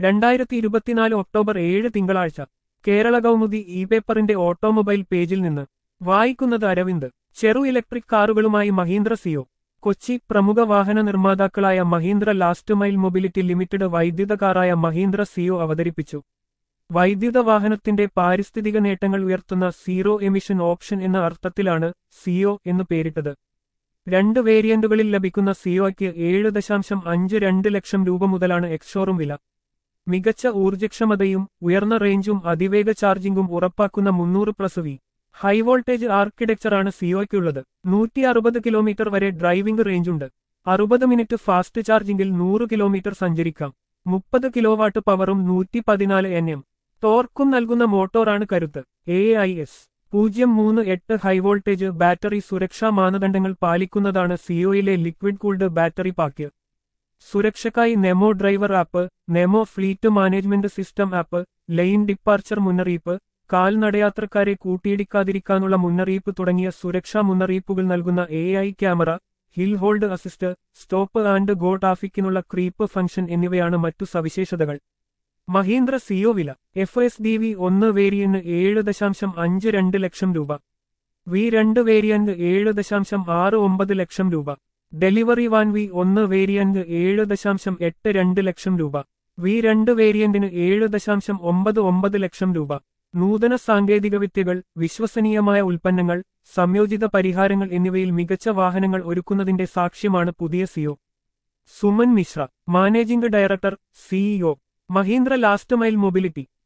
രണ്ടായിരത്തി ഇരുപത്തിനാല് ഒക്ടോബർ ഏഴ് തിങ്കളാഴ്ച കേരള കൗമുദി ഇ പേപ്പറിന്റെ ഓട്ടോമൊബൈൽ പേജിൽ നിന്ന് വായിക്കുന്നത് അരവിന്ദ് ചെറു ഇലക്ട്രിക് കാറുകളുമായി മഹീന്ദ്ര സിയോ കൊച്ചി പ്രമുഖ വാഹന നിർമ്മാതാക്കളായ Mahindra last mile mobility limited വൈദ്യുത കാറായ മഹീന്ദ്ര സിയോ അവതരിപ്പിച്ചു വൈദ്യുത വാഹനത്തിന്റെ പാരിസ്ഥിതിക നേട്ടങ്ങൾ ഉയർത്തുന്ന സീറോ എമിഷൻ ഓപ്ഷൻ എന്ന അർത്ഥത്തിലാണ് സിയോ എന്ന് പേരിട്ടത് രണ്ട് വേരിയന്റുകളിൽ ലഭിക്കുന്ന സിയോയ്ക്ക് ഏഴ് ദശാംശം അഞ്ച് രണ്ട് ലക്ഷം രൂപ മുതലാണ് എക്സ്ഷോറും വില മികച്ച ഊർജ്ജക്ഷമതയും ഉയർന്ന റേഞ്ചും അതിവേഗ ചാർജിംഗും ഉറപ്പാക്കുന്ന മുന്നൂറ് പ്ലസ് വി ഹൈ വോൾട്ടേജ് ആർക്കിടെക്ചറാണ് സിയോയ്ക്കുള്ളത് നൂറ്റി അറുപത് കിലോമീറ്റർ വരെ ഡ്രൈവിംഗ് റേഞ്ചുണ്ട് അറുപത് മിനിറ്റ് ഫാസ്റ്റ് ചാർജിംഗിൽ നൂറ് കിലോമീറ്റർ സഞ്ചരിക്കാം മുപ്പത് കിലോവാട്ട് പവറും നൂറ്റി പതിനാല് എൻ എം ടോർക്കും നൽകുന്ന മോട്ടോറാണ് കരുത്ത് എ ഐ എസ് പൂജ്യം മൂന്ന് എട്ട് ഹൈ വോൾട്ടേജ് ബാറ്ററി സുരക്ഷാ മാനദണ്ഡങ്ങൾ പാലിക്കുന്നതാണ് സിയോയിലെ ലിക്വിഡ് കൂൾഡ് ബാറ്ററി പാക്ക് സുരക്ഷയ്ക്കായി Nemo driver app Nemo fleet management system app line departure മുന്നറിയിപ്പ് കാൽനടയാത്രക്കാരെ കൂട്ടിയിടിക്കാതിരിക്കാനുള്ള മുന്നറിയിപ്പ് തുടങ്ങിയ സുരക്ഷാ മുന്നറിയിപ്പുകൾ നൽകുന്ന A I camera hill hold assist stop and go ട്രാഫിക്കിനുള്ള ക്രീപ്പ് ഫംഗ്ഷൻ എന്നിവയാണ് മറ്റു സവിശേഷതകൾ മഹീന്ദ്ര സിയോ വില എഫ് എസ് ഡി വി ഒന്ന് വേരിയന്റ് ഏഴ് ദശാംശം അഞ്ച് രണ്ട് ലക്ഷം രൂപ വി രണ്ട് വേരിയന്റ് ഏഴ് ദശാംശം ആറ് ഒമ്പത് ലക്ഷം രൂപ ഡെലിവറി വാൻ വി ഒന്ന് വേരിയന്റ് ഏഴ് ദശാംശം എട്ട് രണ്ട് ലക്ഷം രൂപ വി രണ്ട് വേരിയന്റിന് ഏഴ് ദശാംശം ഒമ്പത് ഒമ്പത് ലക്ഷം രൂപ നൂതന സാങ്കേതികവിദ്യകൾ വിശ്വസനീയമായ ഉൽപ്പന്നങ്ങൾ സംയോജിത പരിഹാരങ്ങൾ എന്നിവയിൽ മികച്ച വാഹനങ്ങൾ ഒരുക്കുന്നതിന്റെ സാക്ഷ്യമാണ് പുതിയ Zeo Suman Mishra managing director CEO Mahindra last mile mobility